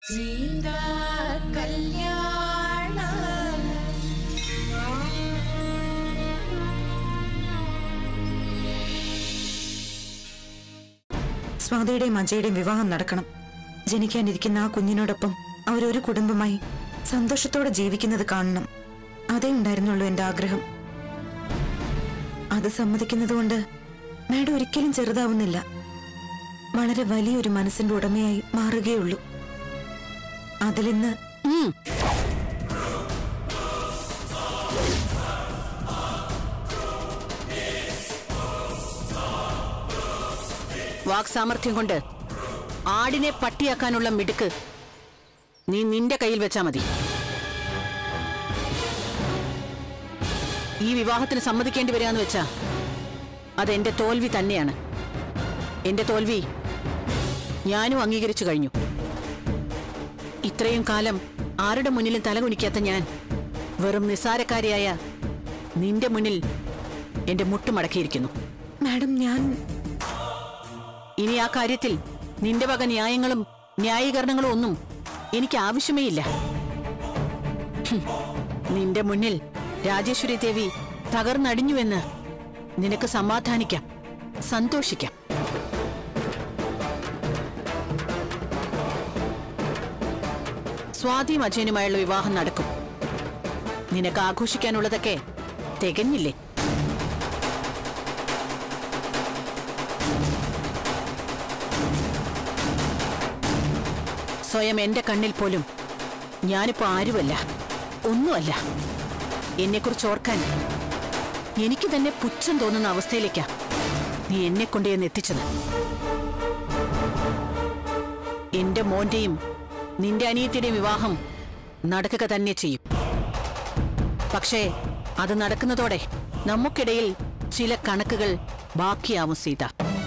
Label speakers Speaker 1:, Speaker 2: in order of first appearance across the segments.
Speaker 1: സീതാ കല്യാണ
Speaker 2: സ്വാതിയുടെയും അജയുടെയും വിവാഹം നടക്കണം ജനിക്കാനിരിക്കുന്ന ആ കുഞ്ഞിനോടൊപ്പം അവരൊരു കുടുംബമായി സന്തോഷത്തോടെ ജീവിക്കുന്നത് കാണണം അതേ ഉണ്ടായിരുന്നുള്ളൂ എന്റെ ആഗ്രഹം അത് സമ്മതിക്കുന്നതുകൊണ്ട് മാഡം ഒരിക്കലും ചെറുതാവുന്നില്ല വളരെ വലിയൊരു മനസ്സിന്റെ ഉടമയായി മാറുകയുള്ളൂ അതിലിന്ന്
Speaker 3: ഉം. വാക്സാമർഥ്യം കൊണ്ട് ആടിനെ പട്ടിയാക്കാനുള്ള മിടുക്ക് നീ നിന്റെ കയ്യിൽ വെച്ചാ മതി ഈ വിവാഹത്തിന് സമ്മതിക്കേണ്ടി വരികയെന്ന് വെച്ചാ അതെന്റെ തോൽവി തന്നെയാണ് എന്റെ തോൽവി ഞാനും അംഗീകരിച്ചു കഴിഞ്ഞു ഇത്രയും കാലം ആരുടെ മുന്നിലും തലകുനിക്കാത്ത ഞാൻ വെറും നിസ്സാരക്കാരിയായ നിന്റെ മുന്നിൽ എന്റെ മുട്ടുമടക്കിയിരിക്കുന്നു
Speaker 2: മാഡം ഞാൻ
Speaker 3: ഇനി ആ കാര്യത്തിൽ നിന്റെ വക ന്യായങ്ങളും ന്യായീകരണങ്ങളും ഒന്നും എനിക്ക് ആവശ്യമേ ഇല്ല ഹും, നിന്റെ മുന്നിൽ രാജേശ്വരി ദേവി തകർന്നടിഞ്ഞുവെന്ന് നിനക്ക് സമാധാനിക്കാം സന്തോഷിക്കാം സ്വാതിയും അജയനുമായുള്ള വിവാഹം നടക്കും നിനക്ക് ആഘോഷിക്കാനുള്ളതൊക്കെ തികഞ്ഞില്ലേ സ്വയം എന്റെ കണ്ണിൽ പോലും ഞാനിപ്പോ ആരുമല്ല ഒന്നുമല്ല എന്നെക്കുറിച്ച് ഓർക്കാൻ എനിക്ക് തന്നെ പുച്ഛം തോന്നുന്ന അവസ്ഥയിലേക്കാ നീ എന്നെ കൊണ്ടുചെന്ന് എത്തിച്ചത് എന്റെ മോന്റെയും നിന്റെ അനിയത്തിയുടെയും വിവാഹം നടക്കുക തന്നെ ചെയ്യും പക്ഷേ അത് നടക്കുന്നതോടെ നമുക്കിടയിൽ ചില കണക്കുകൾ ബാക്കിയാവും സീത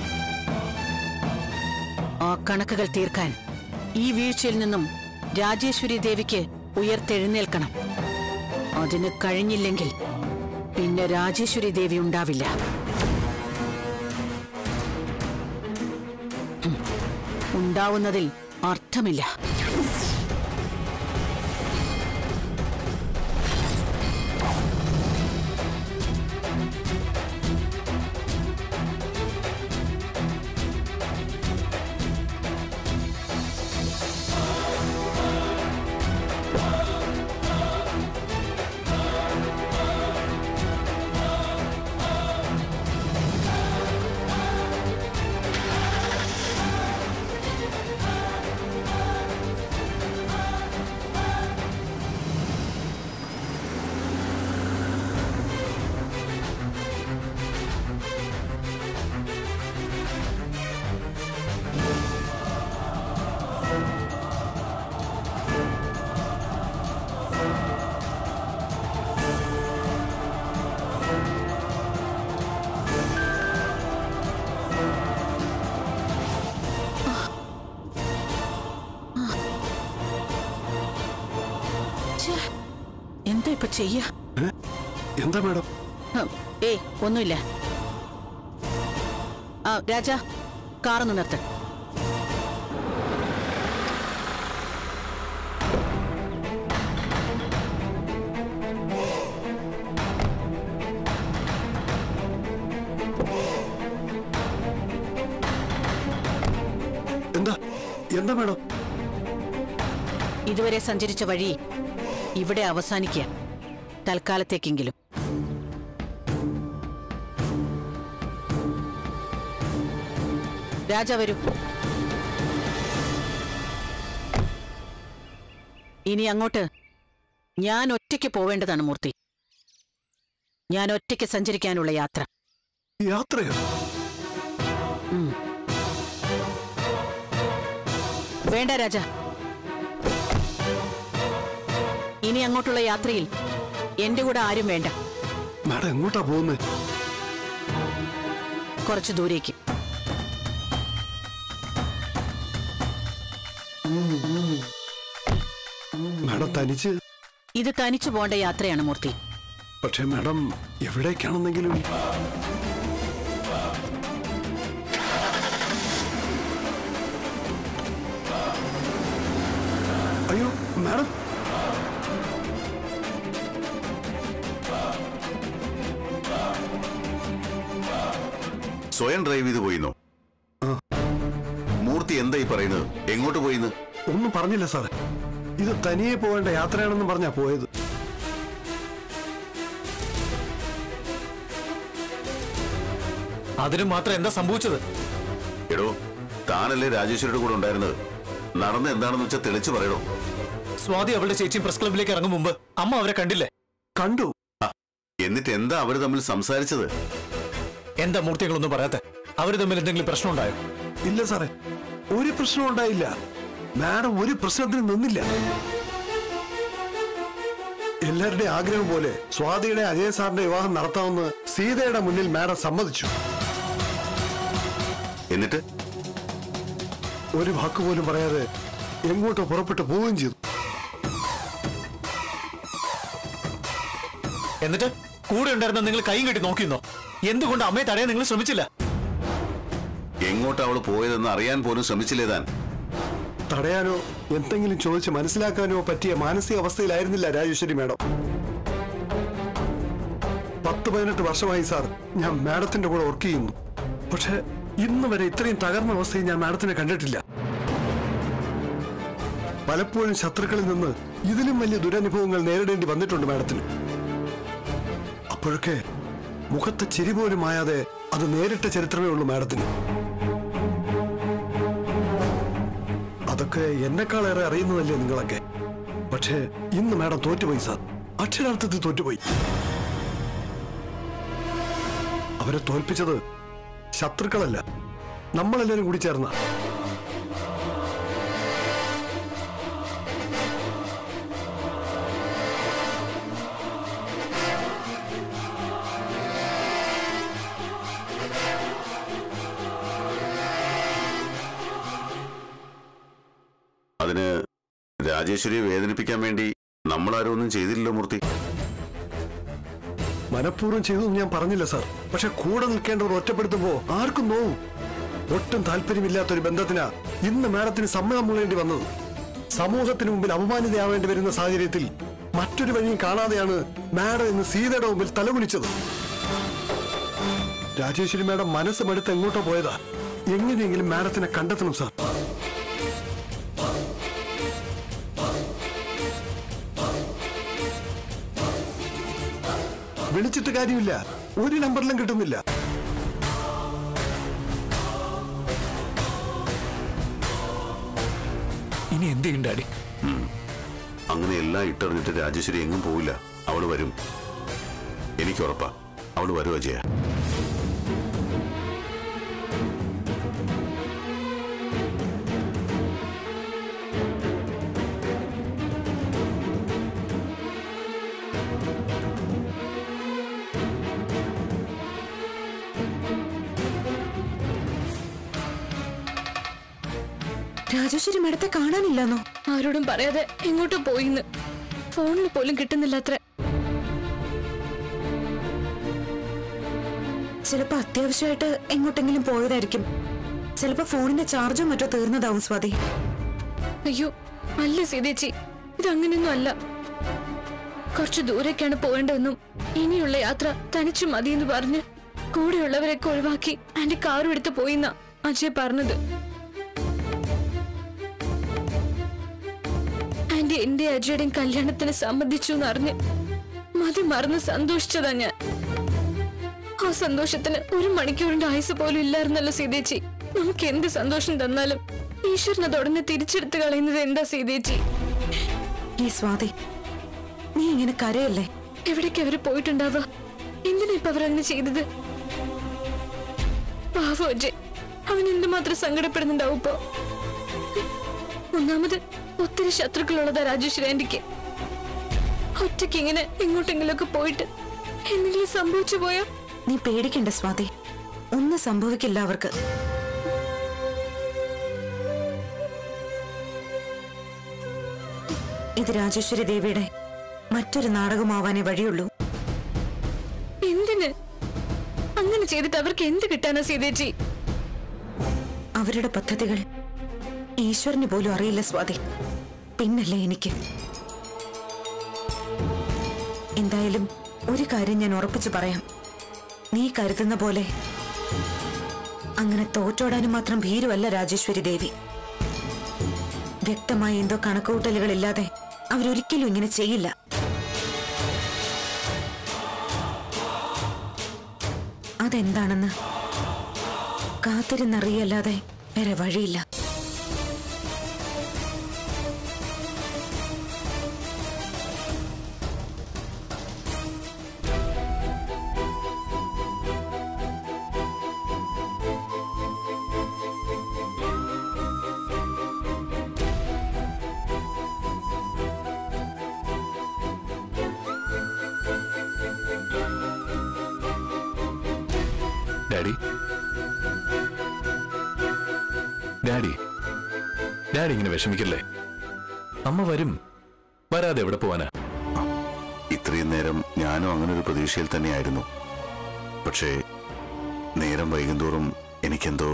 Speaker 3: ആ കണക്കുകൾ തീർക്കാൻ ഈ വീഴ്ചയിൽ നിന്നും രാജേശ്വരി ദേവിക്ക് ഉയർത്തെഴുന്നേൽക്കണം അതിന് കഴിഞ്ഞില്ലെങ്കിൽ പിന്നെ രാജേശ്വരി ദേവി ഉണ്ടാവില്ല ഉം. ഉണ്ടാവുന്നതിൽ അർത്ഥമില്ല ഛേ, എന്താ ഇപ്പൊ ചെയ്യാ
Speaker 4: ഏ? എന്താ മാഡം
Speaker 3: ഹും, ഏയ് ഒന്നുമില്ല ആ രാജ കാറൊന്ന് നിർത്ത്
Speaker 4: എന്താ എന്താ മാഡം
Speaker 3: ഇതുവരെ സഞ്ചരിച്ച വഴി ഇവിടെ അവസാനിക്കുക തൽക്കാലത്തേക്കെങ്കിലും രാജ വരൂ ഇനി അങ്ങോട്ട് ഞാൻ ഒറ്റയ്ക്ക് പോവേണ്ടതാണ് മൂർത്തി ഞാൻ ഒറ്റയ്ക്ക് സഞ്ചരിക്കാനുള്ള യാത്ര
Speaker 4: യാത്രയോ
Speaker 3: ഉം. വേണ്ട രാജ ഇനി അങ്ങോട്ടുള്ള യാത്രയിൽ എന്റെ കൂടെ ആരും വേണ്ട
Speaker 4: മാഡം എങ്ങോട്ടാ പോകുന്നത്
Speaker 3: കുറച്ചു ദൂരേക്ക്
Speaker 4: മാഡം തനിച്ച്
Speaker 3: ഇത് തനിച്ചു പോകേണ്ട യാത്രയാണ് മൂർത്തി
Speaker 4: പക്ഷേ മാഡം എവിടേക്കാണെന്നെങ്കിലും മാഡം
Speaker 1: സ്വയം ഡ്രൈവ് ചെയ്ത് പോയിന്നോ
Speaker 4: ആ.
Speaker 1: മൂർത്തി എന്തായി പറയുന്നത് എങ്ങോട്ട് പോയിന്ന്
Speaker 4: ഒന്നും പറഞ്ഞില്ല സാറേ ഇത് തനിയെ പോകേണ്ട യാത്രയാണെന്ന് പറഞ്ഞാ പോയത്
Speaker 5: അതിന് മാത്രം എന്താ സംഭവിച്ചത്
Speaker 1: എടോ താനല്ലേ രാജേശ്വരിയുടെ കൂടെ ഉണ്ടായിരുന്നത് നടന്ന് എന്താണെന്ന് വെച്ചാൽ തെളിച്ചു പറയണോ
Speaker 5: സ്വാതി അവളുടെ ചേച്ചിയും പ്രസ് ക്ലബിലേക്ക് ഇറങ്ങും മുമ്പ് അമ്മ അവരെ കണ്ടില്ലേ
Speaker 4: കണ്ടു
Speaker 1: എന്നിട്ട് എന്താ അവര് തമ്മിൽ സംസാരിച്ചത്
Speaker 5: എന്താ മൂർത്തികളൊന്നും പറയാത്തെ അവര് തമ്മിൽ എന്തെങ്കിലും പ്രശ്നം ഉണ്ടായോ
Speaker 4: ഇല്ല സാറേ ഒരു പ്രശ്നം ഉണ്ടായില്ല മാഡം ഒരു പ്രശ്നത്തിന് നിന്നില്ല എല്ലാവരുടെയും ആഗ്രഹം പോലെ സ്വാതിയുടെ അജയ് സാറിന്റെ വിവാഹം നടത്താമെന്ന് സീതയുടെ മുന്നിൽ മാഡം സമ്മതിച്ചു
Speaker 1: എന്നിട്ട്
Speaker 4: ഒരു വാക്ക് പോലും പറയാതെ എങ്ങോട്ടോ പുറപ്പെട്ടു പോവുകയും ചെയ്തു
Speaker 5: എന്നിട്ട് കൂടെ ഉണ്ടായിരുന്ന നിങ്ങൾ കൈയും കെട്ടി നോക്കിയിരുന്നോ എന്തുകൊണ്ട് അമ്മയെ തടയാൻ നിങ്ങൾ ശ്രമിച്ചില്ല
Speaker 1: എങ്ങോട്ട് അവള് പോയതെന്ന് അറിയാൻ പോലും ശ്രമിച്ചില്ലേ താൻ
Speaker 4: തടയാനോ എന്തെങ്കിലും ചോദിച്ച് മനസ്സിലാക്കാനോ പറ്റിയ മാനസികാവസ്ഥയിലായിരുന്നില്ല രാജേശ്വരി മാഡം പത്ത് പതിനെട്ട് വർഷമായി സാർ ഞാൻ മാഡത്തിന്റെ കൂടെ വർക്ക് ചെയ്യുന്നു പക്ഷെ ഇന്ന് വരെ ഇത്രയും തകർന്ന അവസ്ഥയിൽ ഞാൻ മാഡത്തിനെ കണ്ടിട്ടില്ല പലപ്പോഴും ശത്രുക്കളിൽ നിന്ന് ഇതിലും വലിയ ദുരനുഭവങ്ങൾ നേരിടേണ്ടി വന്നിട്ടുണ്ട് മാഡത്തിന് അപ്പോഴൊക്കെ മുഖത്ത് ചിരി പോലും മായാതെ അത് നേരിട്ട ചരിത്രമേ ഉള്ളൂ മാഡത്തിന് അതൊക്കെ എന്നെക്കാളേറെ അറിയുന്നതല്ലേ നിങ്ങളൊക്കെ പക്ഷേ ഇന്ന് മാഡം തോറ്റുപോയി സാർ അക്ഷരാർത്ഥത്തിൽ തോറ്റുപോയി അവരെ തോൽപ്പിച്ചത് ശത്രുക്കളല്ല നമ്മളെല്ലാരും കൂടി ചേർന്ന
Speaker 1: അതിന് രാജേശ്വരിയെ വേദനിപ്പിക്കാൻ വേണ്ടി നമ്മളാരും ഒന്നും ചെയ്തില്ലല്ലോ മൂർത്തി
Speaker 4: മനഃപൂർവ്വം ചെയ്തു ഞാൻ പറഞ്ഞില്ല സാർ പക്ഷെ കൂടെ നിൽക്കേണ്ടവർ ഒറ്റപ്പെടുത്തുമ്പോ ആർക്കും നോവും ഒട്ടും താല്പര്യമില്ലാത്ത ഒരു ബന്ധത്തിനാ ഇന്ന് മാഡത്തിന് സമ്മതം മൂളേണ്ടി വന്നത് സമൂഹത്തിന് മുമ്പിൽ അപമാനിതയാവേണ്ടി വരുന്ന സാഹചര്യത്തിൽ മറ്റൊരു വഴിയും കാണാതെയാണ് മാഡം ഇന്ന് സീതയുടെ മുമ്പിൽ തലകുനിച്ചത് രാജേശ്വരി മാഡം മനസ്സ് മടുത്ത് എങ്ങോട്ടോ പോയതാ എങ്ങനെയെങ്കിലും മാഡത്തിനെ കണ്ടെത്തണം സാർ വിളിച്ചിട്ട് കാര്യമില്ല ഒരു നമ്പറിലും കിട്ടുന്നില്ല
Speaker 5: ഇനി എന്ത് ചെയ്യും ഡാഡി
Speaker 1: അങ്ങനെ എല്ലാം ഇട്ടെറിഞ്ഞിട്ട് രാജേശ്വരി എങ്ങും പോവില്ല അവള് വരും എനിക്ക് ഉറപ്പാ അവള് വരുവാ ചെയ്യാ
Speaker 2: രാജേശ്വരി മേഡത്തെ കാണാനില്ലെന്നോ
Speaker 6: ആരോടും പറയാതെ എങ്ങോട്ടും പോയിന്ന് ഫോണിൽ പോലും കിട്ടുന്നില്ല അത്ര
Speaker 2: ചിലപ്പോ അത്യാവശ്യമായിട്ട് എങ്ങോട്ടെങ്കിലും പോയതായിരിക്കും ചിലപ്പോ ഫോണിന്റെ ചാർജോ മറ്റോ തീർന്നതാവും സ്വാതി
Speaker 6: അയ്യോ അല്ല സീതേച്ചി ഇതങ്ങനെയൊന്നും അല്ല കുറച്ചു ദൂരേക്കാണ് പോകേണ്ടതെന്നും ഇനിയുള്ള യാത്ര തനിച്ചു മതിയെന്ന് പറഞ്ഞ് കൂടെയുള്ളവരൊക്കെ ഒഴിവാക്കി എന്റെ കാറും എടുത്ത് പോയിന്നാ അജയ് പറഞ്ഞത് ആന്റി എന്റെ അജയുടെയും കല്യാണത്തിന് സമ്മതിച്ചു എന്നറിഞ്ഞ് മതി മറന്ന് സന്തോഷിച്ചതാ ഞാൻ ആ സന്തോഷത്തിന് ഒരു മണിക്കൂറിന്റെ ആയുസ് പോലും ഇല്ലായിരുന്നല്ലോ സീതേച്ചി നമുക്ക് എന്ത് സന്തോഷം തന്നാലും ഈശ്വരൻ അത് ഉടനെ തിരിച്ചെടുത്ത് കളയുന്നത് എന്താ സീതേച്ചി
Speaker 2: ഈ സ്വാതി നീ ഇങ്ങനെ കരയല്ലേ
Speaker 6: എവിടേക്ക് അവര് പോയിട്ടുണ്ടാവുക എന്തിനാ ഇപ്പൊ അവരങ്ങനെ ചെയ്തത് പാവോ അജയ് അവൻ എന്തുമാത്രം സങ്കടപ്പെടുന്നുണ്ടാവും ഇപ്പൊ ഒന്നാമത് ഒത്തിരി ശത്രുക്കളുള്ളതാ രാജേശ്വരി ആന്റിക്ക് ഒറ്റയ്ക്ക് ഇങ്ങനെ എങ്ങോട്ടെങ്കിലുമൊക്കെ പോയിട്ട് എന്തെങ്കിലും സംഭവിച്ചു പോയാ
Speaker 2: നീ പേടിക്കണ്ട സ്വാതി ഒന്നും സംഭവിക്കില്ല അവർക്ക് ഇത് രാജേശ്വരി ദേവിയുടെ മറ്റൊരു നാടകമാവാനേ വഴിയുള്ളൂ
Speaker 6: എന്തിന് അങ്ങനെ ചെയ്തിട്ട് അവർക്ക് എന്ത് കിട്ടാനാ സീതേച്ചി
Speaker 2: അവരുടെ പദ്ധതികൾ ഈശ്വരന് പോലും അറിയില്ല സ്വാതി പിന്നല്ലേ എനിക്ക് എന്തായാലും ഒരു കാര്യം ഞാൻ ഉറപ്പിച്ചു പറയാം നീ കരുതുന്ന പോലെ അങ്ങനെ തോറ്റോടാനും മാത്രം ഭീരുവല്ല രാജേശ്വരി ദേവി വ്യക്തമായ എന്തോ കണക്കുകൂട്ടലുകളില്ലാതെ അവരൊരിക്കലും ഇങ്ങനെ ചെയ്യില്ല അതെന്താണെന്ന് കാത്തിരുന്നറിയല്ലാതെ വേറെ വഴിയില്ല
Speaker 7: ഡാഡി ഡാഡി ഡാഡി ഇങ്ങനെ വിഷമിക്കല്ലേ അമ്മ വരും വരാതെ എവിടെ പോവാനാ
Speaker 1: ഇത്രയും നേരം ഞാനും അങ്ങനെ ഒരു പ്രതീക്ഷയിൽ തന്നെയായിരുന്നു പക്ഷേ നേരം വൈകുന്തോറും എനിക്കെന്തോ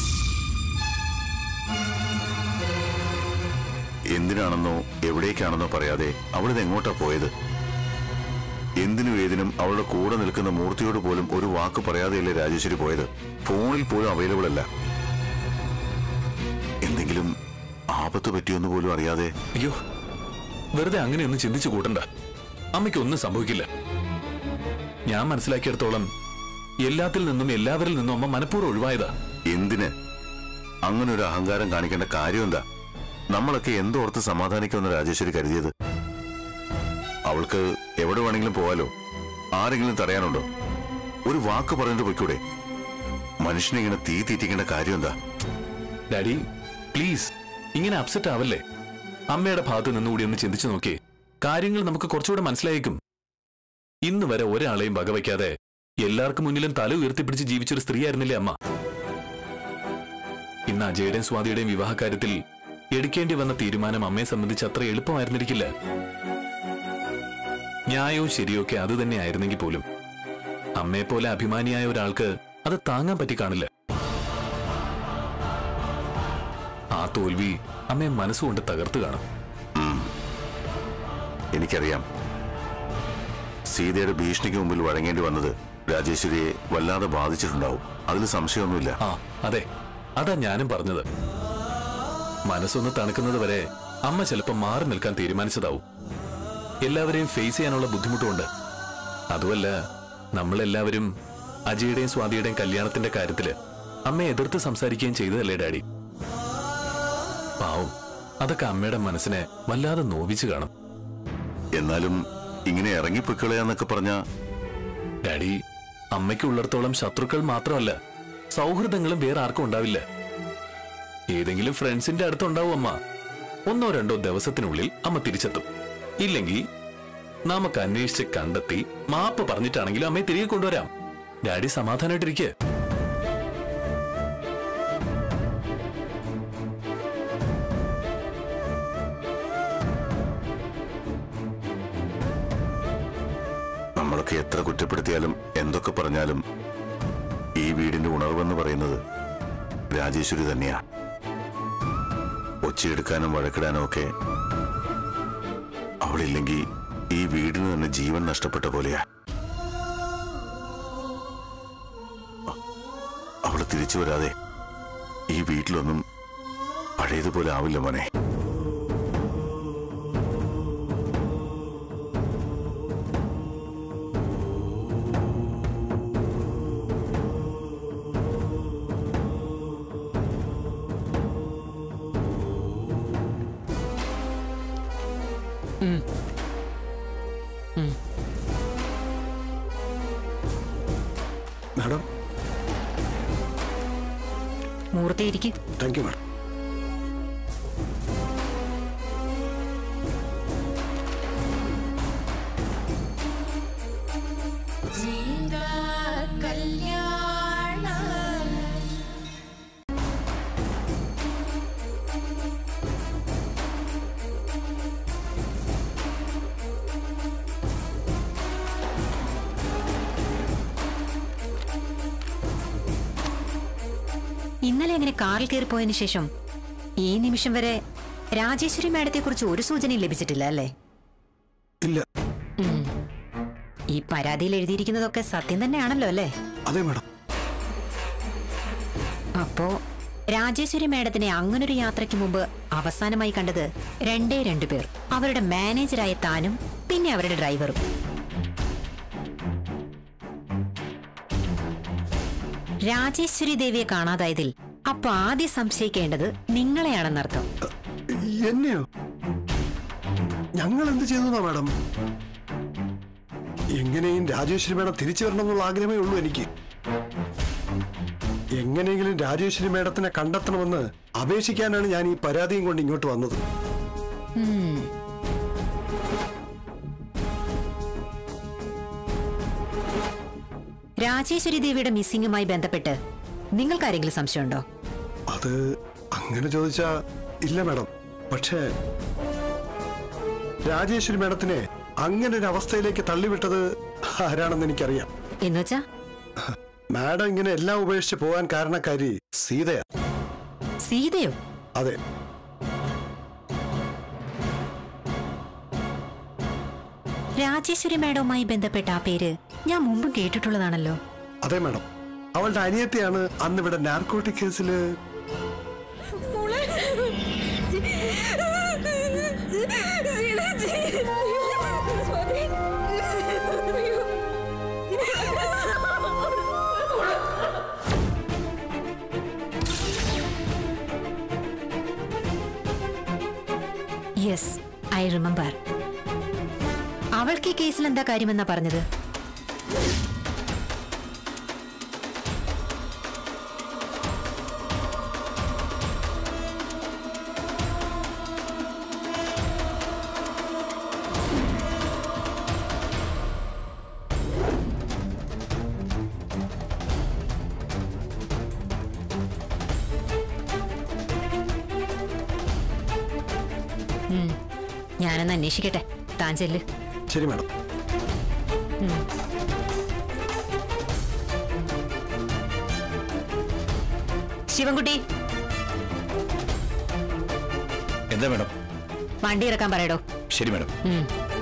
Speaker 1: എന്തിനാണെന്നോ എവിടേക്കാണെന്നോ പറയാതെ അവളിത് എങ്ങോട്ടാ പോയത് എന്തിനും ഏതിനും അവളുടെ കൂടെ നിൽക്കുന്ന മൂർത്തിയോട് പോലും ഒരു വാക്ക് പറയാതെയല്ലേ രാജേശ്വരി പോയത് ഫോണിൽ പോലും അവൈലബിൾ അല്ല എന്തെങ്കിലും ആപത്ത് പറ്റിയൊന്നു പോലും അറിയാതെ
Speaker 7: അയ്യോ വെറുതെ അങ്ങനെയൊന്നും ചിന്തിച്ചു കൂട്ടണ്ട അമ്മയ്ക്ക് ഒന്നും സംഭവിക്കില്ല ഞാൻ മനസ്സിലാക്കിയിടത്തോളം എല്ലാത്തിൽ നിന്നും എല്ലാവരിൽ നിന്നും അമ്മ മനഃപൂർവ്വം ഒഴിവായതാ
Speaker 1: എന്തിന് അങ്ങനെ ഒരു അഹങ്കാരം കാണിക്കേണ്ട കാര്യം എന്താ നമ്മളൊക്കെ എന്തോർത്ത് സമാധാനിക്കുമെന്ന് രാജേശ്വരി കരുതിയത് അവൾക്ക് എവിടെ വേണമെങ്കിലും പോവാലോ ആരെങ്കിലും തടയാനുണ്ടോ ഒരു വാക്ക് പറഞ്ഞിട്ട് പൊയ്ക്കൂടെ മനുഷ്യനെ ഇങ്ങനെ തീ തീറ്റിക്കേണ്ട കാര്യം എന്താ
Speaker 7: ഡാഡി പ്ലീസ് ഇങ്ങനെ അപ്സെറ്റ് ആവല്ലേ അമ്മയുടെ ഭാഗത്ത് നിന്നുകൂടി ഒന്ന് ചിന്തിച്ചു നോക്കിയേ കാര്യങ്ങൾ നമുക്ക് കുറച്ചുകൂടെ മനസ്സിലായേക്കും ഇന്ന് വരെ ഒരാളെയും വകവയ്ക്കാതെ എല്ലാവർക്കും മുന്നിലും തല ഉയർത്തിപ്പിടിച്ച് ജീവിച്ചൊരു സ്ത്രീയായിരുന്നില്ലേ അമ്മ ഇന്ന് അജയുടെയും സ്വാതിയുടെയും വിവാഹകാര്യത്തിൽ എടുക്കേണ്ടി വന്ന തീരുമാനം അമ്മയെ സംബന്ധിച്ച് അത്ര എളുപ്പമായിരുന്നിരിക്കില്ല ന്യായവും ശരിയോ ഒക്കെ അത് തന്നെ ആയിരുന്നെങ്കിൽ പോലും അമ്മയെപ്പോലെ അഭിമാനിയായ ഒരാൾക്ക് അത് താങ്ങാൻ പറ്റി കാണില്ല ആ തോൽവി അമ്മയെ മനസ്സുകൊണ്ട് തകർത്ത് കാണും
Speaker 1: എനിക്കറിയാം സീതയുടെ ഭീഷണിക്ക് മുമ്പിൽ വഴങ്ങേണ്ടി വന്നത് രാജേശ്വരിയെ വല്ലാതെ ബാധിച്ചിട്ടുണ്ടാവും അതിൽ സംശയമൊന്നുമില്ല
Speaker 7: ആ അതെ അതാ ഞാനും പറഞ്ഞത് മനസ്സൊന്ന് തണുക്കുന്നത് വരെ അമ്മ ചിലപ്പോൾ മാറി നിൽക്കാൻ തീരുമാനിച്ചതാവും എല്ലാവരെയും ഫേസ് ചെയ്യാനുള്ള ബുദ്ധിമുട്ടുമുണ്ട് അതുമല്ല നമ്മളെല്ലാവരും അജയുടെയും സ്വാതിയുടെയും കല്യാണത്തിന്റെ കാര്യത്തില് അമ്മയെ എതിർത്ത് സംസാരിക്കുകയും ചെയ്തതല്ലേ ഡാഡി പാവം അതൊക്കെ അമ്മയുടെ മനസ്സിനെ വല്ലാതെ നോവിച്ചു കാണും
Speaker 1: എന്നാലും ഇങ്ങനെ ഇറങ്ങിപ്പൊയ്ക്കളയാന്നൊക്കെ പറഞ്ഞ
Speaker 7: ഡാഡി അമ്മയ്ക്ക് ഉള്ളിടത്തോളം ശത്രുക്കൾ മാത്രമല്ല സൗഹൃദങ്ങളും വേറെ ആർക്കും ഉണ്ടാവില്ല ഏതെങ്കിലും ഫ്രണ്ട്സിന്റെ അടുത്തുണ്ടാവും അമ്മ ഒന്നോ രണ്ടോ ദിവസത്തിനുള്ളിൽ അമ്മ തിരിച്ചെത്തും ഇല്ലെങ്കിൽ നമുക്ക് അന്വേഷിച്ച് കണ്ടെത്തി മാപ്പ് പറഞ്ഞിട്ടാണെങ്കിലും അമ്മയെ തിരികെ കൊണ്ടുവരാം ഡാഡി സമാധാനമായിട്ടിരിക്കുക
Speaker 1: നമ്മളൊക്കെ എത്ര കുറ്റപ്പെടുത്തിയാലും എന്തൊക്കെ പറഞ്ഞാലും ഈ വീടിന്റെ ഉണർവെന്ന് പറയുന്നത് രാജേശ്വരി തന്നെയാ ഒച്ചയെടുക്കാനും വഴക്കിടാനും ഒക്കെ അവളില്ലെങ്കിൽ ഈ വീടിന് തന്നെ ജീവൻ നഷ്ടപ്പെട്ട പോലെയാ അ- അവള് തിരിച്ചു വരാതെ ഈ വീട്ടിലൊന്നും പഴയതുപോലെ ആവില്ല മോനെ
Speaker 4: മാഡം
Speaker 2: മൂർത്തിയിരിക്കും
Speaker 4: താങ്ക് യു മാഡം
Speaker 8: ഇന്നലെ അങ്ങനെ കാറിൽ കയറി പോയതിനു ശേഷം ഈ നിമിഷം വരെ രാജേശ്വരി മാഡത്തെ കുറിച്ച് ഒരു സൂചനയും ലഭിച്ചിട്ടില്ല അല്ലേ
Speaker 4: ഇല്ല
Speaker 8: ഉം. ഈ പരാതിയിൽ എഴുതിയിരിക്കുന്നതൊക്കെ സത്യം തന്നെയാണല്ലോ അല്ലേ
Speaker 4: അതെ മാഡം
Speaker 8: അപ്പോ രാജേശ്വരി മാഡത്തിനെ അങ്ങനൊരു യാത്രയ്ക്ക് മുമ്പ് അവസാനമായി കണ്ടത് രണ്ടേ രണ്ടു പേർ അവരുടെ മാനേജരായ താനും പിന്നെ അവരുടെ ഡ്രൈവറും രാജേശ്വരി ദേവിയെ കാണാതായതിൽ അപ്പൊ ആദ്യം സംശയിക്കേണ്ടത് നിങ്ങളെയാണെന്നർത്ഥം
Speaker 4: എന്നെയോ ഞങ്ങൾ എന്ത് ചെയ്തു മാഡം എങ്ങനെയും രാജേശ്വരി മേഡം തിരിച്ചു വരണം എന്നുള്ള ആഗ്രഹമേ ഉള്ളൂ എനിക്ക് എങ്ങനെയെങ്കിലും രാജേശ്വരി മേഡത്തിനെ കണ്ടെത്തണമെന്ന് അപേക്ഷിക്കാനാണ് ഞാൻ ഈ പരാതിയും കൊണ്ട് ഇങ്ങോട്ട് വന്നത്
Speaker 8: ഉം. രാജേശ്വരി ദേവിയുടെ മിസ്സിംഗുമായി ബന്ധപ്പെട്ട് നിങ്ങൾക്കാരെങ്കിലും സംശയമുണ്ടോ
Speaker 4: അത് അങ്ങനെ ചോദിച്ചാ ഇല്ല മാഡം പക്ഷേ രാജേശ്വരി മേഡത്തിനെ അങ്ങനെ ഒരു അവസ്ഥയിലേക്ക് തള്ളിവിട്ടത് ആരാണെന്ന് എനിക്കറിയാം
Speaker 8: എന്നുവെച്ചാ
Speaker 4: മാഡം ഇങ്ങനെ എല്ലാം ഉപേക്ഷിച്ച് പോകാൻ കാരണക്കാരി സീതയാ
Speaker 8: സീതയോ
Speaker 4: അതെ
Speaker 8: രാജേശ്വരി മാഡവുമായി ബന്ധപ്പെട്ട ആ പേര് ഞാൻ മുമ്പും കേട്ടിട്ടുള്ളതാണല്ലോ
Speaker 4: അതെ മാഡം അവളുടെ അനിയത്തിയാണ് അന്ന് ഇവിടെ നാർക്കോട്ടിക് കേസില്
Speaker 8: യെസ് ഐ റിമെമ്പർ അവൾക്ക് ഈ കേസിൽ എന്താ കാര്യമെന്നാ പറഞ്ഞത് ഉം. ഞാനൊന്ന് അന്വേഷിക്കട്ടെ താൻ ചെല്ല്
Speaker 4: ശരി മാഡം
Speaker 8: ശിവൻകുട്ടി
Speaker 5: എന്താ മേഡം
Speaker 8: വണ്ടി ഇറക്കാൻ പറയടോ
Speaker 5: ശരി മേഡം
Speaker 8: ഉം.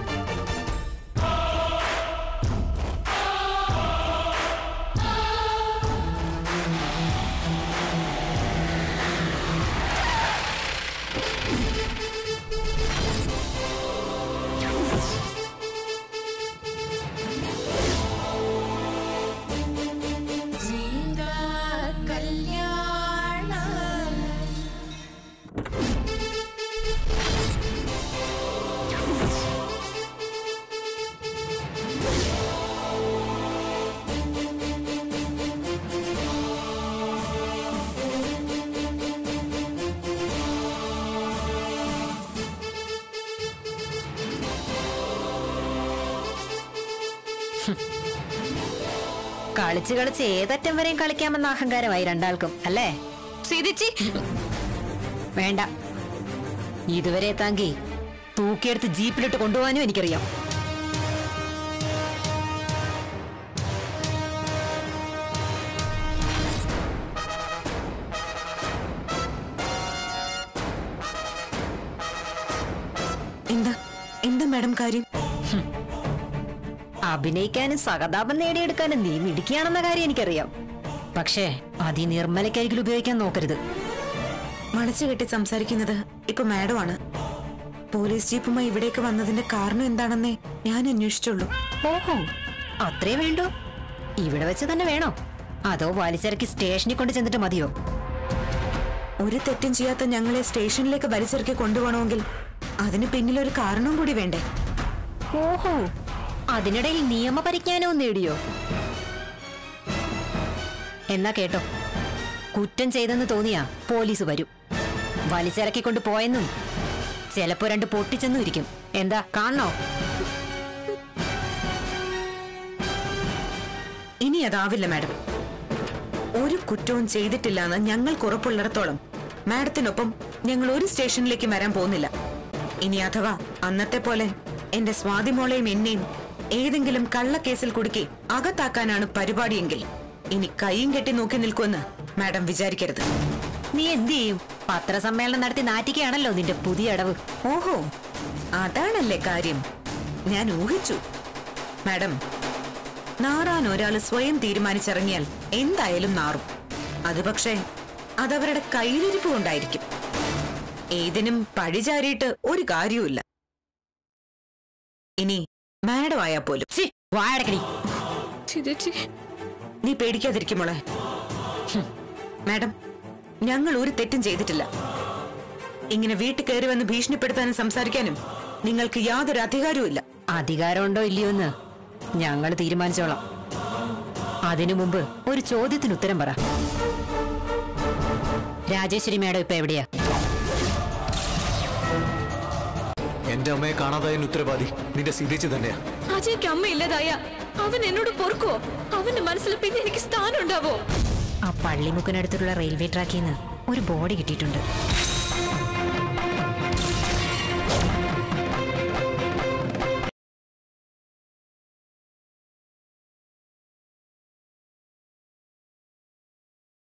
Speaker 8: കളിച്ച് കളിച്ച് ഏതറ്റം വരെയും കളിക്കാമെന്ന അഹങ്കാരമായി രണ്ടാൾക്കും അല്ലേ
Speaker 6: സീതിച്ചി
Speaker 8: വേണ്ട ഇതുവരെ എത്താങ്കി തൂക്കിയെടുത്ത് ജീപ്പിലിട്ട് കൊണ്ടുപോകാനും എനിക്കറിയാം
Speaker 2: എന്താ എന്താ മാഡം കാര്യം
Speaker 8: അഭിനയിക്കാനും സഹതാപം നേടിയെടുക്കാനും നീ മിടിക്കുകയാണെന്ന കാര്യം എനിക്കറിയാം പക്ഷേ അതി നിർമ്മലയ്ക്കരികിൽ ഉപയോഗിക്കാൻ നോക്കരുത്
Speaker 2: വളച്ചു കെട്ടി സംസാരിക്കുന്നത് ഇപ്പൊ മാഡമാണ് പോലീസ് ജീപ്പുമായി ഇവിടേക്ക് വന്നതിന്റെ കാരണം എന്താണെന്നേ ഞാൻ അന്വേഷിച്ചുള്ളൂ
Speaker 8: ഓഹോ അത്രേ വേണ്ടോ ഇവിടെ വെച്ച് തന്നെ വേണോ അതോ വലിച്ചിറക്കി സ്റ്റേഷനിൽ കൊണ്ട് ചെന്നിട്ട് മതിയോ
Speaker 2: ഒരു തെറ്റും ചെയ്യാത്ത ഞങ്ങളെ സ്റ്റേഷനിലേക്ക് വലിച്ചിറക്കി കൊണ്ടുപോകണമെങ്കിൽ അതിന് പിന്നിലൊരു കാരണവും കൂടി വേണ്ടേ
Speaker 8: ഓഹോ അതിനിടയിൽ നിയമപരിജ്ഞാനവും നേടിയോ എന്നാ കേട്ടോ കുറ്റം ചെയ്തെന്ന് തോന്നിയാ പോലീസ് വരും വലിച്ചിറക്കിക്കൊണ്ട് പോയെന്നും ചിലപ്പോ രണ്ട് പൊട്ടിച്ചെന്നും ഇരിക്കും എന്താ കാണണോ
Speaker 2: ഇനി അതാവില്ല മാഡം ഒരു കുറ്റവും ചെയ്തിട്ടില്ല എന്ന് ഞങ്ങൾക്ക് ഉറപ്പുള്ളിടത്തോളം മാഡത്തിനൊപ്പം ഞങ്ങൾ ഒരു സ്റ്റേഷനിലേക്ക് വരാൻ പോകുന്നില്ല ഇനി അഥവാ അന്നത്തെ പോലെ എന്റെ സ്വാതിമോളെയും എന്നെയും ഏതെങ്കിലും കള്ളക്കേസിൽ കുടുക്കി അകത്താക്കാനാണ് പരിപാടിയെങ്കിൽ ഇനി കൈയും കെട്ടി നോക്കി നിൽക്കുമെന്ന് മാഡം വിചാരിക്കരുത്
Speaker 8: നീ എന്ത് ചെയ്യും പത്രസമ്മേളനം നടത്തി നാറ്റിക്കുകയാണല്ലോ നിന്റെ പുതിയ അടവ്
Speaker 2: ഓഹോ അതാണല്ലേ കാര്യം ഞാൻ ഊഹിച്ചു മാഡം നാറാൻ ഒരാൾ സ്വയം തീരുമാനിച്ചിറങ്ങിയാൽ എന്തായാലും നാറും അത് പക്ഷേ അതവരുടെ കയ്യിലിരിപ്പ് കൊണ്ടായിരിക്കും ഏതിനും പഴിചാരിയിട്ട് ഒരു കാര്യവുമില്ല ഇനി മാഡം ആയാ പോലും
Speaker 8: ഛി, വായടക്കടി
Speaker 6: സീതേച്ചി
Speaker 2: നീ പേടിക്കാതിരിക്കും മോളെ ഹും. മാഡം ഞങ്ങൾ ഒരു തെറ്റും ചെയ്തിട്ടില്ല ഇങ്ങനെ വീട്ടിൽ കയറി വന്ന് ഭീഷണിപ്പെടുത്താനും സംസാരിക്കാനും നിങ്ങൾക്ക് യാതൊരു അധികാരവും ഇല്ല
Speaker 8: അധികാരമുണ്ടോ ഇല്ലയോ എന്ന് ഞങ്ങൾ തീരുമാനിച്ചോളാം അതിനു മുമ്പ് ഒരു ചോദ്യത്തിന് ഉത്തരം പറ രാജേശ്വരി മേഡം ഇപ്പൊ എവിടെയാ
Speaker 5: എന്റെ അമ്മയെ കാണാതായതിന് ഉത്തരവാദി നിന്റെ സീതേച്ചി തന്നെയാ
Speaker 6: അജയ്ക്ക് അമ്മ ഇല്ലതായ അവൻ എന്നോട് പൊറുക്കോ അവന്റെ മനസ്സിൽ പിന്നെ എനിക്ക് സ്ഥാനം ഉണ്ടാവോ
Speaker 8: ആ പള്ളിമുക്കിനടുത്തുള്ള റെയിൽവേ ട്രാക്കിൽ നിന്ന് ഒരു ബോഡി കിട്ടിയിട്ടുണ്ട്